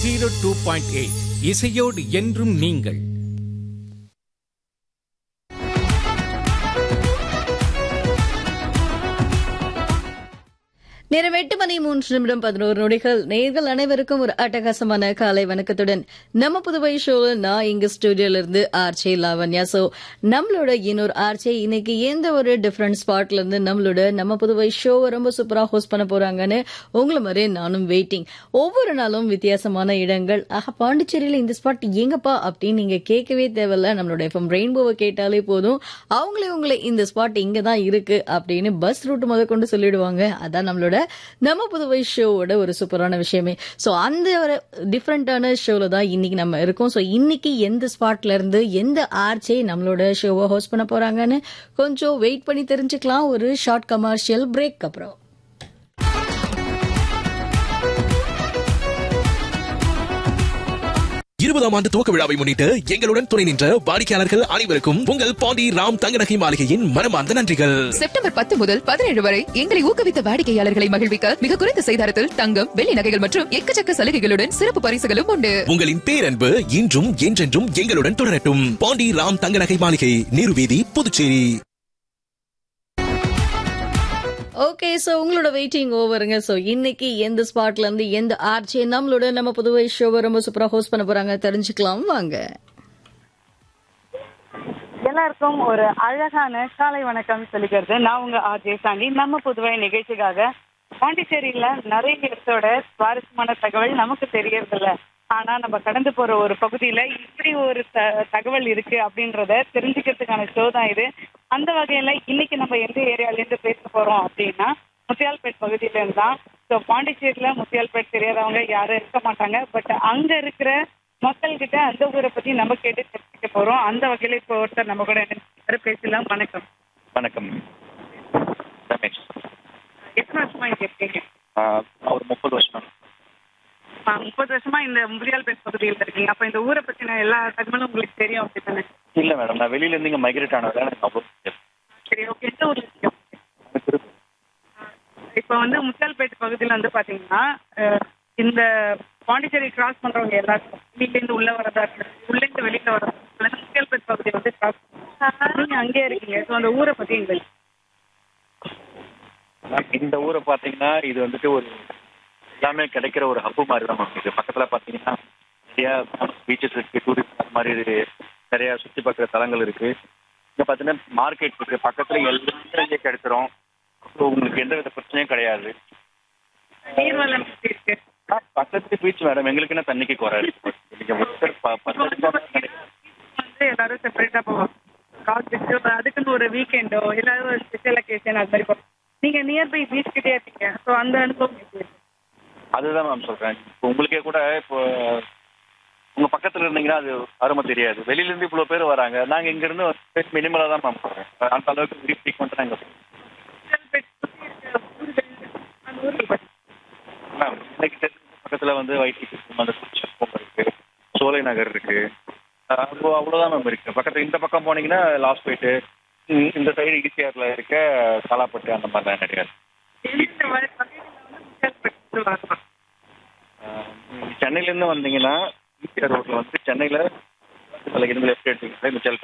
Zero two point eight இசையோடு என்றும் நீங்கள் நேரம் எட்டு மணி மூன்று நிமிடம் பதினோரு நொடிகள் நேர்கள் அனைவருக்கும் ஒரு அட்டகாசமான காலை வணக்கத்துடன் நம்ம புதுவை ஷோவில் நான் இங்க ஸ்டுடியோல இருந்து ஆர்ச்சே லாவண்யா சோ நம்மளோட இன்னொரு ஆர்ச்சே இன்னைக்கு எந்த ஒரு டிஃப்ரெண்ட் ஸ்பாட்ல இருந்து நம்மளோட நம்ம புதுவை ஷோவை ரொம்ப சூப்பரா ஹோஸ்ட் பண்ண போறாங்கன்னு உங்களை மாதிரி நானும் வெயிட்டிங் ஒவ்வொரு நாளும் வித்தியாசமான இடங்கள் ஆஹா பாண்டிச்சேரியில இந்த ஸ்பாட் எங்கப்பா அப்படின்னு நீங்க கேட்கவே தேவையில்ல நம்மளோட எஃப்எம் ரெயின்போவை கேட்டாலே போதும் அவங்களே உங்களை இந்த ஸ்பாட் இங்க தான் இருக்கு அப்படின்னு பஸ் ரூட் முத கொண்டு சொல்லிடுவாங்க அதான் நம்மளோட நம்ம புதுவை ஷோவோட ஒரு சூப்பரான விஷயமே சோ அந்த ஒரு டிஃப்ரெண்டான ஷோல தான் இன்னைக்கு நம்ம இருக்கோம் சோ இன்னைக்கு எந்த ஸ்பாட்ல இருந்து எந்த ஆர்ச்சே நம்மளோட ஷோவை ஹோஸ்ட் பண்ண போறாங்கன்னு கொஞ்சம் வெயிட் பண்ணி தெரிஞ்சுக்கலாம் ஒரு ஷார்ட் கமர்ஷியல் பிரேக் அப்புறம் இருபதாம் ஆண்டு துவக்க விழாவை முன்னிட்டு எங்களுடன் துணை நின்ற வாடிக்கையாளர்கள் அனைவருக்கும் உங்கள் பாண்டி ராம் தங்கநகை மாளிகையின் மனமார்ந்த நன்றிகள் செப்டம்பர் பத்து முதல் பதினேழு வரை எங்களை ஊக்குவித்த வாடிக்கையாளர்களை மகிழ்விக்க மிக குறைந்த செய்தாரத்தில் தங்கம் வெள்ளி நகைகள் மற்றும் எக்கச்சக்க சலுகைகளுடன் சிறப்பு பரிசுகளும் உண்டு உங்களின் பேரன்பு இன்றும் என்றென்றும் எங்களுடன் தொடரட்டும் பாண்டி ராம் தங்கநகை மாளிகை நீருவீதி புதுச்சேரி ஓகே சோ உங்களோட வெயிட்டிங் ஓவருங்க சோ இன்னைக்கு எந்த ஸ்பாட்ல இருந்து எந்த ஆர்ச்சே நம்மளோட நம்ம புதுவை ஷோவை ரொம்ப சூப்பரா ஹோஸ்ட் பண்ண போறாங்க தெரிஞ்சுக்கலாம் வாங்க எல்லாருக்கும் ஒரு அழகான காலை வணக்கம் சொல்லிக்கிறது நான் உங்க ஆர்ஜே சாண்டி நம்ம புதுவை நிகழ்ச்சிக்காக பாண்டிச்சேரியில நிறைய இடத்தோட சுவாரஸ்யமான தகவல் நமக்கு தெரியறதில்ல ஆனா நம்ம கடந்து போற ஒரு பகுதியில இப்படி ஒரு த- தகவல் இருக்கு அப்படின்றத தெரிஞ்சுக்கிறதுக்கான ஷோ தான் இது அந்த வகையில இன்னைக்கு நம்ம எந்த ஏரியால இருந்து பேச போறோம் அப்படின்னா முத்தியால்பேட் பகுதியில இருந்து தான் ஸோ பாண்டிச்சேரியில முத்தியால்பேட் தெரியாதவங்க யாரும் இருக்க மாட்டாங்க பட் அங்க இருக்கிற மக்கள்கிட்ட அந்த ஊரை பத்தி நம்ம கேட்டு தெரிஞ்சுக்க போறோம் அந்த வகையில இப்போ ஒருத்தர் நம்ம கூட என்ன பேசலாம் வணக்கம் வணக்கம் ரமேஷ் எத்தனை வருஷமா இங்க இருக்கீங்க ஆஹ் ஒரு முப்பது வருஷம் ஆ, முப்பது வருஷமா இந்த முதியால்பேட் பகுதியில் இருக்கீங்க அப்ப இந்த ஊரை பத்தின எல்லா தகவலும் உங்களுக்கு தெரியும் அப்படித்தானே இல்ல மேடம் நான் வெளியில இருந்து இங்க மைக்ரேட் ஆனதால எனக்கு அவ்வளோ தெரியாது. சரி ஓகே எந்த ஊர்ல இருக்கீங்க எனக்கு திருப்பூர். இப்போ வந்து முத்தியால்பேட் பகுதியில் வந்து பாத்தீங்கன்னா அஹ், இந்த பாண்டிச்சேரி கிராஸ் பண்றவங்க எல்லாருக்கும் வீட்ல இருந்து உள்ள வரதா இருக்கட்டும் உள்ள இருந்து வெளியில வரதா இருக்கட்டும், முத்தியால்பேட் பகுதி வந்து கிராஸ் நீங்க அங்கேயே இருக்கீங்க ஸோ அந்த ஊரை பத்தி எங்களுக்கு இந்த ஊரை பாத்தீங்கன்னா இது வந்துட்டு ஒரு எல்லாமே கிடைக்கிற ஒரு ஹப்பு மாதிரி தான் மேம் இது பக்கத்துல பாத்தீங்கன்னா நிறைய பீச்சஸ் இருக்கு டூரிஸ்ட் அந்த மாதிரி இது நிறைய சுத்தி பார்க்குற தலங்கள் இருக்கு இங்க பாத்தீங்கன்னா மார்க்கெட் இருக்கு பக்கத்துல எல்லாமே இங்கே கிடைச்சிரும் ஸோ உங்களுக்கு எந்த வித பிரச்சனையும் கிடையாது நீர்வளம் எப்படி இருக்கு ஆ, பக்கத்துல பீச் மேடம் எங்களுக்கு என்ன தண்ணிக்கு குறை இருக்கு நீங்க ஒருத்தர் ப- பத்து நிமிஷம் வந்து எல்லாரும் செப்பரேட்டா போவோம் காலேஜ் அதுக்குன்னு ஒரு வீக்கெண்டோ இல்லாத ஒரு ஸ்பெஷல் அக்கேஷன் அது மாதிரி போவோம் நீங்க நியர்பை பீச் கிட்டே இருக்கீங்க ஸோ அந்த அனுபவம் எப்படி இருக்கு? அதுதான் மேம் சொல்றேன் இப்போ உங்களுக்கே கூட இப்போ உங்க பக்கத்துல இருந்தீங்கன்னா அது அருமை தெரியாது வெளியில இருந்து இவ்வளவு பேர் வராங்க நாங்க இங்க இருந்து மினிமலா தான் மேம் போறோம் அந்த அளவுக்கு வெரி ஃப்ரீக்வெண்ட் நாங்க செப்பரேட் சுத்தி இருக்க ஊர்கள், அந்த ஊருக்கு பத்தி. மேம் இன்னைக்கு தெரிஞ்ச பக்கத்துல வந்து வைத்தி அந்த திருச்செங்கோடு இருக்கு சோலை நகர் இருக்கு அஹ் அவ்வளோ அவ்வளோதான் மேம் இருக்கு பக்கத்துல இந்த பக்கம் போனீங்கன்னா லாஸ்ட் போயிட்டு ம், இந்த சைடு ஈசிஆர்ல இருக்க காலாப்பட்டு அந்த மாதிரிலாம் நிறைய இருக்கு. எந்தெந்த வ- வகையில வந்து முத்தியால்பேட் வரலாம் அஹ் சென்னையில இருந்து வந்தீங்கன்னா ஈசிஆர் ரோட்ல வந்து சென்னையில லெஃப்ட் எடுத்தீங்கன்னா மிச்சல்